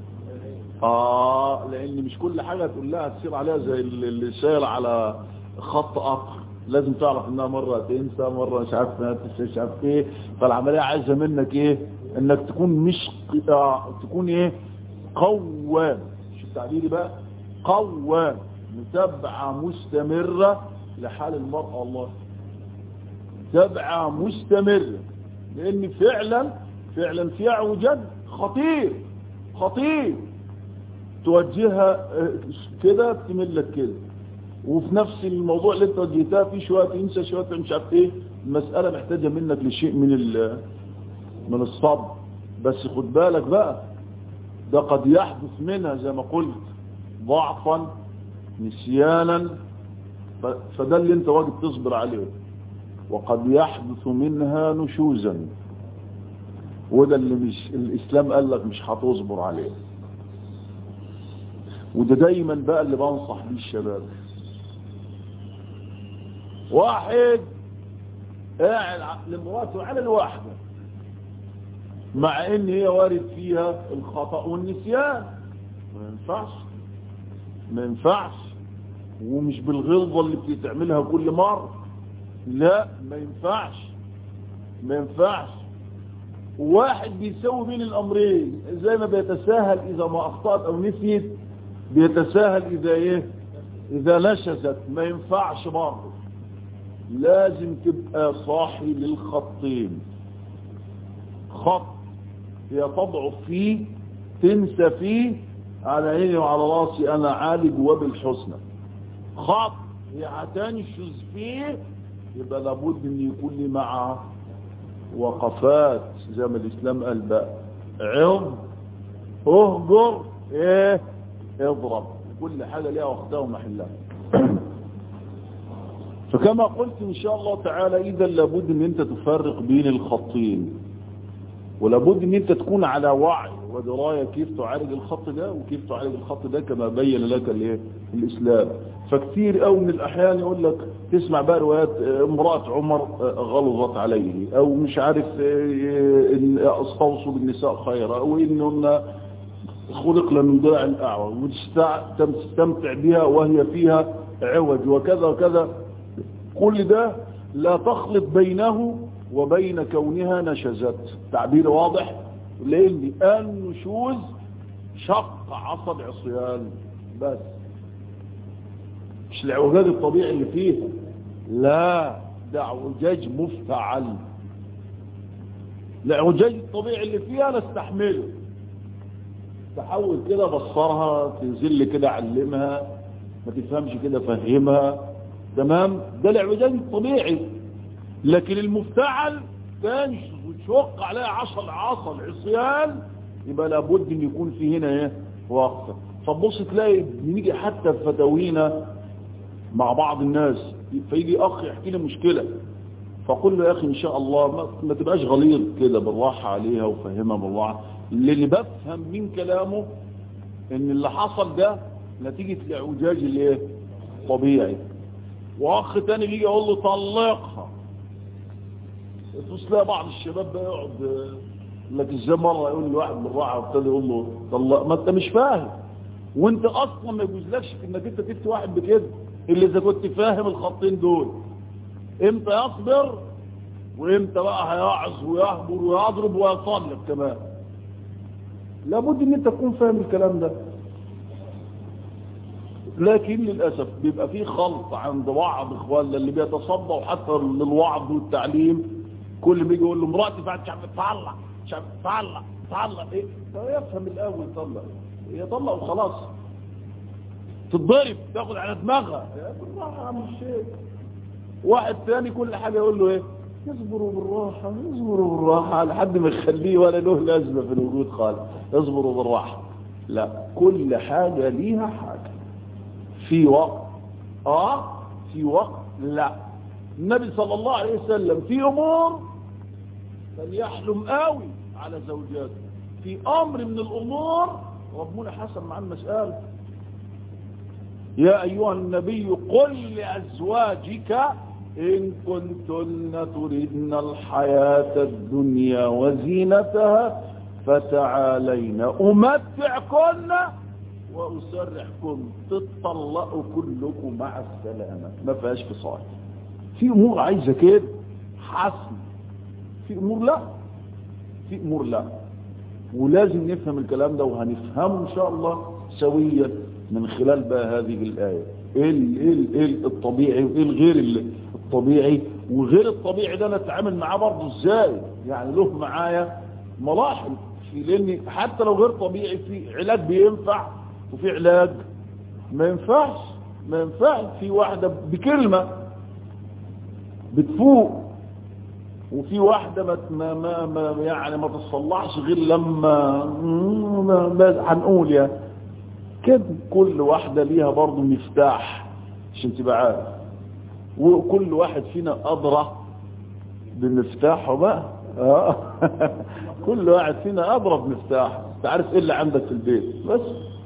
اه لان مش كل حاجة تقول لها تصير عليها زي اللي ساير على خط قطر لازم تعرف انها مرة تنسى مرة مش عارف مش عارف ايه فالعملية عايزة منك ايه انك تكون مش آه تكون ايه قوام شو التعبير بقى قوام متابعة مستمرة لحال المرأة والله متابعة مستمرة لان فعلا فعلا في اعوجاج خطير خطير توجهها كده تمل لك كده وفي نفس الموضوع اللي انت وجهتها في شويه تنسى شويه مش عارف ايه المساله محتاجه منك لشيء من من الصبر بس خد بالك بقى ده قد يحدث منها زي ما قلت ضعفا نسيانا فده اللي انت واجب تصبر عليه وقد يحدث منها نشوزا وده اللي مش الاسلام قال لك مش هتصبر عليه وده دايما بقى اللي بنصح بيه الشباب واحد قاعد لمراته على الواحدة مع ان هي وارد فيها الخطأ والنسيان ما ينفعش ما ينفعش ومش بالغلظة اللي بتعملها كل مرة لا ما ينفعش ما ينفعش واحد بيسوي بين الامرين زي ما بيتساهل اذا ما اخطأت او نسيت بيتساهل اذا ايه اذا نشزت ما ينفعش برضه لازم تبقى صاحي للخطين خط هي تضعف فيه تنسى فيه على عيني وعلى راسي انا عالج وبالحسنى خط هي هتنشز فيه يبقى لابد ان يكون لي معها وقفات زي ما الاسلام قال بقى عظ اهجر ايه اضرب كل حاجة ليها وقتها ومحلها فكما قلت ان شاء الله تعالى اذا لابد ان انت تفرق بين الخطين ولابد ان انت تكون على وعي ودراية كيف تعالج الخط ده وكيف تعالج الخط ده كما بين لك الايه الاسلام فكثير قوي من الاحيان يقول لك تسمع بقى روايات امرأة عمر غلظت عليه او مش عارف استوصوا بالنساء خيرا او انهن خلق من ضلع الاعوج وتستمتع بها وهي فيها عوج وكذا وكذا كل ده لا تخلط بينه وبين كونها نشزت تعبير واضح لان النشوز شق عصب عصيان بس مش العوجاج الطبيعي اللي فيها لا ده عوجاج مفتعل العوجاج الطبيعي اللي فيها نستحمله تحاول كده بصرها تنزل كده علمها ما تفهمش كده فهمها تمام ده العوجاج الطبيعي لكن المفتعل تنشز وتشق عليها عصل عصل عصيان يبقى لابد ان يكون في هنا ايه وقفه فتبص تلاقي بنيجي حتى في فتاوينا مع بعض الناس فيجي اخ يحكي لي مشكله فقول له يا اخي ان شاء الله ما, ما تبقاش غليظ كده بالراحه عليها وفهمها بالراحه اللي بفهم من كلامه ان اللي حصل ده نتيجه الاعوجاج الايه طبيعي واخ تاني بيجي يقول له طلقها تلاقي بعض الشباب بقى يقعد لك ازاي مره يقول لواحد من الراعي وابتدى يقول له طلق ما انت مش فاهم وانت اصلا ما يجوزلكش انك انت تفتي واحد بكده اللي اذا كنت فاهم الخطين دول امتى يصبر وامتى بقى هيعظ ويهبر ويضرب ويطلق كمان لابد ان انت تكون فاهم الكلام ده لكن للأسف بيبقى فيه خلط عند بعض اخواننا اللي بيتصدوا حتى للوعظ والتعليم كل ما يجي يقول له مراتي بعد شعب تطلع شعب تطلع تطلع ايه يفهم الاول طلع هي طلع وخلاص تتضرب تاخد على دماغها بالراحه يا عم الشيخ واحد ثاني كل حاجه يقول له ايه اصبروا بالراحه اصبروا بالراحه لحد ما يخليه ولا له لازمه في الوجود خالص اصبروا بالراحه لا كل حاجه ليها حاجه في وقت اه في وقت لا النبي صلى الله عليه وسلم في امور فليحلم قوي على زوجاته في امر من الامور ربنا حسن مع المسألة يا ايها النبي قل لازواجك ان كنتن تردن الحياة الدنيا وزينتها فتعالين امتعكن وأسرحكم تطلقوا كلكم مع السلامة ما فيهاش فصال في أمور عايزة كده حسم في أمور لا في أمور لا ولازم نفهم الكلام ده وهنفهمه إن شاء الله سويا من خلال بقى هذه الآية ايه ال ايه ال ايه الطبيعي وايه الغير الطبيعي وغير الطبيعي ده نتعامل معاه برضه ازاي يعني له معايا مراحل في لان حتى لو غير طبيعي في علاج بينفع وفي علاج ما ينفعش ما ينفعش في واحدة بكلمة بتفوق وفي واحدة ما ما ما, ما يعني ما تصلحش غير لما ما هنقول يا كده كل واحدة ليها برضه مفتاح عشان تبقى عارف وكل واحد فينا أدرى بمفتاحه بقى آه. كل واحد فينا أدرى بمفتاحه تعرف ايه اللي عندك في البيت بس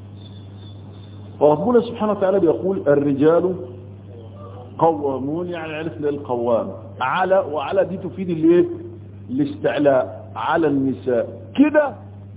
فربنا سبحانه وتعالى بيقول الرجال قوامون يعني عرفنا القوام على وعلى دي تفيد الايه الاستعلاء على النساء كده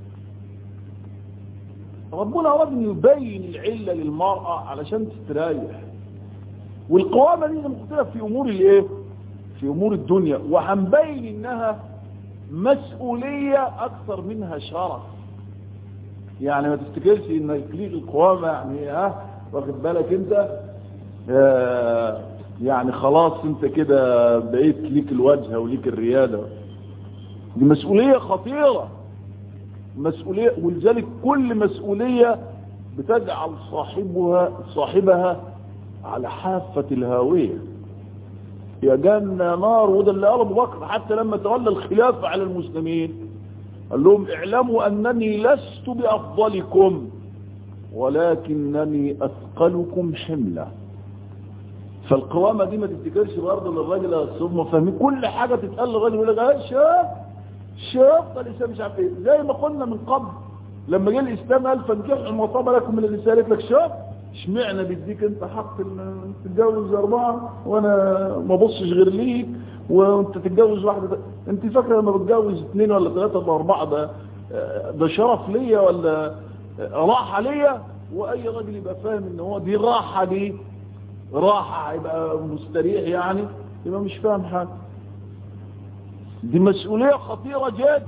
ربنا اراد ان يبين العله للمراه علشان تستريح والقوامه دي مختلف في امور الايه في امور الدنيا وهنبين انها مسؤوليه اكثر منها شرف يعني ما تفتكرش ان يكليك القوامه يعني ها واخد بالك انت آه يعني خلاص انت كده بقيت ليك الوجهه وليك الرياده دي مسؤوليه خطيره مسؤوليه ولذلك كل مسؤوليه بتجعل صاحبها صاحبها على حافه الهاويه يا جنة نار وده اللي قال ابو بكر حتى لما تولى الخلافه على المسلمين قال لهم اعلموا انني لست بافضلكم ولكنني اثقلكم حمله فالقوامه دي ما تفتكرش برضه للراجل ثم فاهمين كل حاجه تتقال للراجل يقول لك اه شاف شاف ده لسه مش عارف ايه زي ما قلنا من قبل لما جه الاسلام قال فانكحوا ما طاب لكم من النساء قالت لك شاف اشمعنى بيديك انت حق تتجوز اربعه وانا ما بصش غير ليك وانت تتجوز واحده انت فاكره لما بتجوز اثنين ولا ثلاثه ولا اربعه ده ده شرف ليا ولا راحه ليا واي راجل يبقى فاهم ان هو دي راحه دي راحه هيبقى مستريح يعني يبقى مش فاهم حاجه دي مسؤوليه خطيره جدا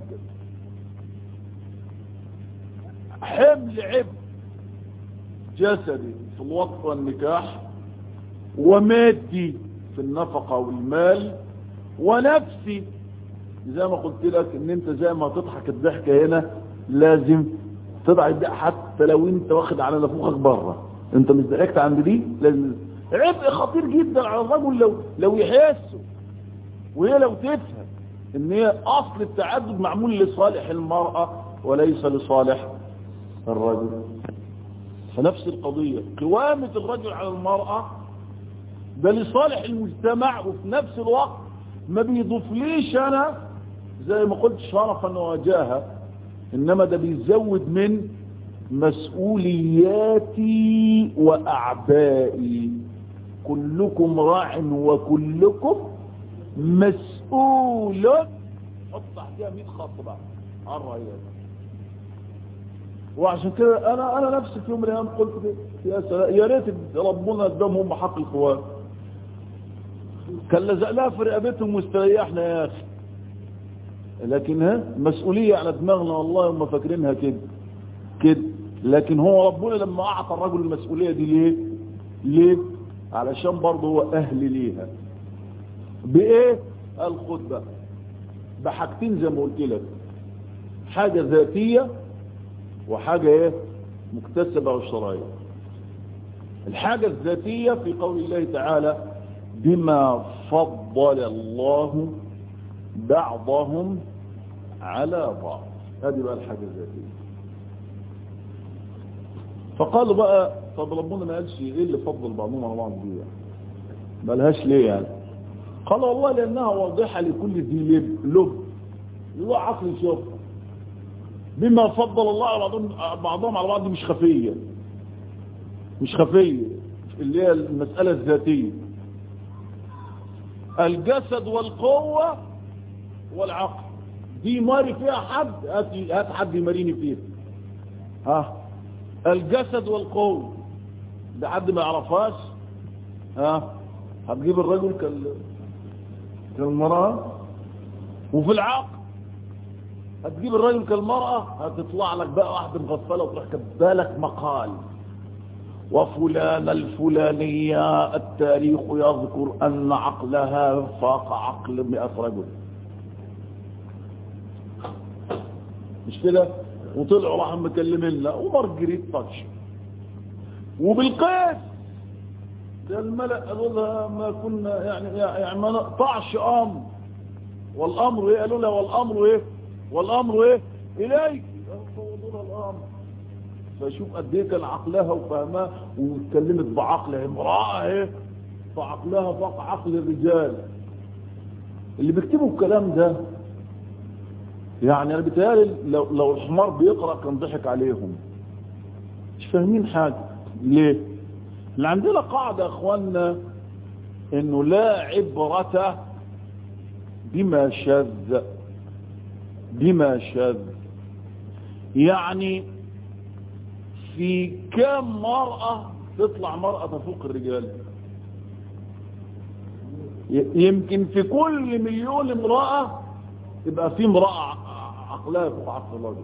حمل عبء جسدي في الوقت والنكاح ومادي في النفقة والمال ونفسي زي ما قلت لك ان انت زي ما تضحك الضحكة هنا لازم تضحك حتى لو انت واخد على نفوخك بره انت مش ضحكت عند دي لازم عبء خطير جدا على الرجل لو لو يحسه وهي لو تفهم ان هي اصل التعدد معمول لصالح المرأة وليس لصالح الرجل فنفس القضية قوامة الرجل على المرأة ده لصالح المجتمع وفي نفس الوقت ما بيضيفليش انا زي ما قلت شرفا ووجاهة انما ده بيزود من مسؤولياتي واعبائي كلكم راع وكلكم مسؤول حط تحتها 100 خط بقى على الرأيات وعشان كده انا انا نفسي في يوم من الايام قلت يا سلام يا ريت ربنا اداهم هم حق القوام كان لزق لها في رقبتهم واستريحنا يا اخي لكن ها مسؤوليه على دماغنا والله هم فاكرينها كده كده لكن هو ربنا لما اعطى الرجل المسؤوليه دي ليه ليه علشان برضه هو اهل ليها بايه قال خد بقى بحاجتين زي ما قلت لك حاجه ذاتيه وحاجة ايه مكتسبة وشرعية الحاجة الذاتية في قول الله تعالى بما فضل الله بعضهم على بعض هذه بقى الحاجة الذاتية فقالوا بقى طب ربنا ما قالش ايه اللي فضل بعضهم على بعض دي ما لهاش ليه يعني قال والله لانها واضحة لكل ذي لب لب له عقل يشوف بما فضل الله على بعضهم, بعضهم على بعض مش خفية مش خفية اللي هي المسألة الذاتية الجسد والقوة والعقل دي ماري فيها حد هات, هات حد يماريني فيها ها الجسد والقوة ده حد ما يعرفهاش ها هتجيب الرجل كال كالمرأة وفي العقل هتجيب الرجل كالمرأة هتطلع لك بقى واحدة مغفلة وتروح كبالك مقال وفلان الفلانية التاريخ يذكر أن عقلها فاق عقل مئة رجل مش كده وطلعوا راح مكلميننا ومارجريت تاتش وبالقيس ده الملأ قالوا لها ما كنا يعني يعني ما نقطعش امر والامر ايه قالوا لها والامر ايه والامر ايه اليك فوضوا الامر فشوف قد ايه كان عقلها وفهمها واتكلمت بعقلها امراه ايه فعقلها فوق عقل الرجال اللي بيكتبوا الكلام ده يعني انا بيتهيألي لو, لو الحمار بيقرا كان ضحك عليهم مش فاهمين حاجه ليه اللي عندنا قاعده يا اخواننا انه لا عبره بما شذ بما شذ يعني في كم مرأة تطلع مرأة تفوق الرجال يمكن في كل مليون امرأة يبقى في امرأة عقلها فوق عقل الرجل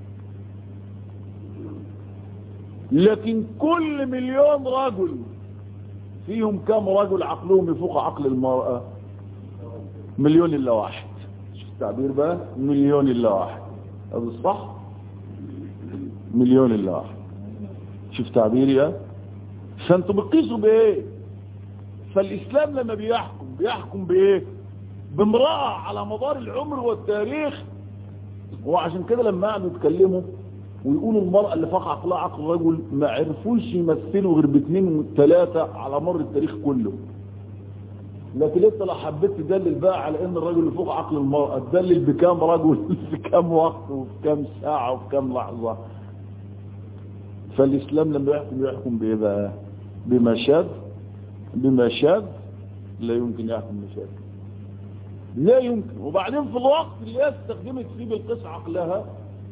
لكن كل مليون رجل فيهم كم رجل عقلهم يفوق عقل المرأة مليون الا واحد شوف التعبير بقى مليون الا واحد هذا الصح مليون الا واحد شوف تعبيري يا فانتوا بتقيسوا بايه فالاسلام لما بيحكم بيحكم بايه بامرأة على مدار العمر والتاريخ وعشان كده لما قعدوا يتكلموا ويقولوا المرأة اللي فاق عقلها عقل الرجل ما عرفوش يمثلوا غير باثنين وثلاثة على مر التاريخ كله لكن انت لو حبيت تدلل بقى على ان الرجل اللي فوق عقل المرأة تدلل بكام رجل في كام وقت وفي كام ساعة وفي كام لحظة فالاسلام لما يحكم يحكم بايه بقى بما شاذ بما شاذ لا يمكن يحكم بشاذ لا يمكن وبعدين في الوقت اللي هي استخدمت فيه بالقيس عقلها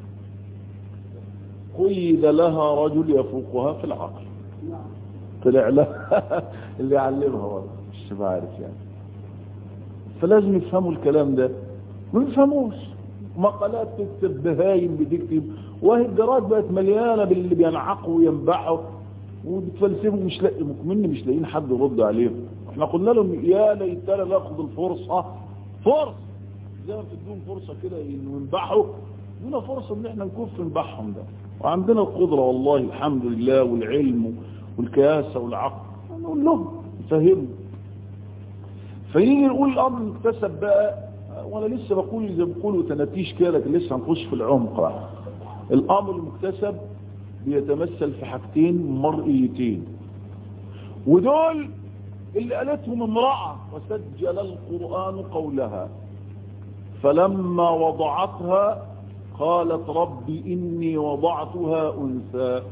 قيد لها رجل يفوقها في العقل طلع لها اللي يعلمها والله مش عارف يعني فلازم يفهموا الكلام ده ما يفهموش مقالات تكتب بهايم بتكتب وهي الجرائد بقت مليانه باللي بينعقوا وينبعوا وبتفلسفوا مش لاقي مكمن مش لاقيين حد يرد عليهم احنا قلنا لهم يا ليتنا ناخد الفرصه فرصه زي ما بتدوهم فرصه كده انه ينبحوا لنا فرصه ان احنا نكف نبحهم ده وعندنا القدره والله الحمد لله والعلم والكياسه والعقل نقول لهم نفهمهم فيجي نقول الامر مكتسب بقى وانا لسه بقول زي ما بيقولوا تناتيش كده لكن لسه هنخش في العمق بقى الامر المكتسب بيتمثل في حاجتين مرئيتين ودول اللي قالتهم امرأة وسجل القرآن قولها فلما وضعتها قالت رب إني وضعتها أنثى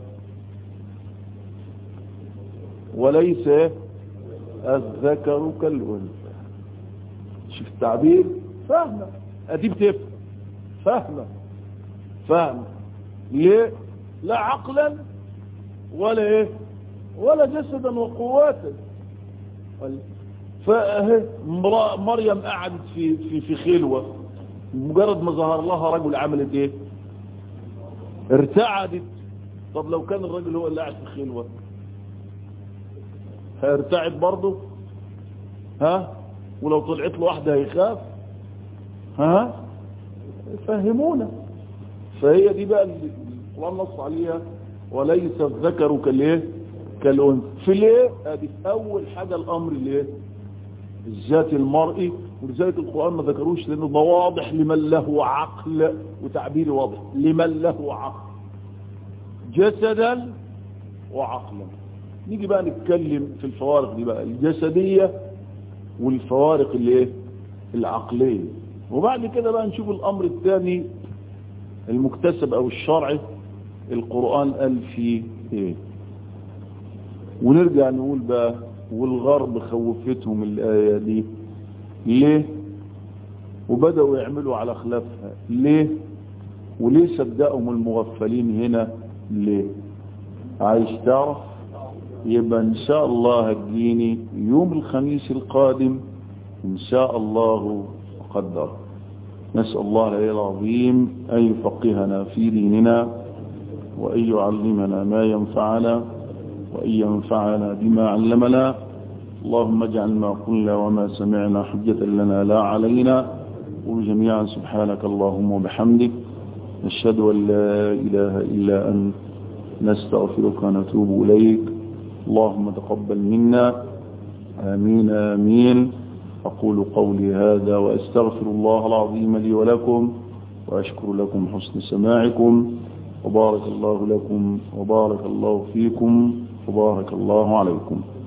وليس الذكر كالأنثى شوف التعبير فاهمة أدي بتفهم فاهمة فاهمة ليه لا عقلا ولا ايه ولا جسدا وقواتا فاهي مريم قعدت في في في خلوه مجرد ما ظهر لها رجل عملت ايه ارتعدت طب لو كان الرجل هو اللي قاعد في خلوه هيرتعد برضه ها ولو طلعت له واحده هيخاف ها فهمونا فهي دي بقى اللي القرآن نص عليها وليس الذكر كالايه كالانثى في الايه ادي اول حاجه الامر الايه الذات المرئي ولذلك القرآن ما ذكروش لانه ده واضح لمن له عقل وتعبيري واضح لمن له عقل جسدا وعقلا نيجي بقى نتكلم في الفوارق دي بقى الجسدية والفوارق الايه العقلية وبعد كده بقى نشوف الامر الثاني المكتسب او الشرعي القرآن قال فيه ايه ونرجع نقول بقى والغرب خوفتهم الآية دي ليه وبدأوا يعملوا على خلافها ليه وليه صدقهم المغفلين هنا ليه عايز تعرف يبقى ان شاء الله هتجيني يوم الخميس القادم ان شاء الله قدر نسأل الله العلي العظيم أن يفقهنا في ديننا وأن يعلمنا ما ينفعنا وأن ينفعنا بما علمنا اللهم اجعل ما قلنا وما سمعنا حجة لنا لا علينا وجميعا سبحانك اللهم وبحمدك نشهد أن لا إله إلا أنت نستغفرك ونتوب إليك اللهم تقبل منا آمين آمين أقول قولي هذا وأستغفر الله العظيم لي ولكم وأشكر لكم حسن سماعكم وبارك الله لكم وبارك الله فيكم وبارك الله عليكم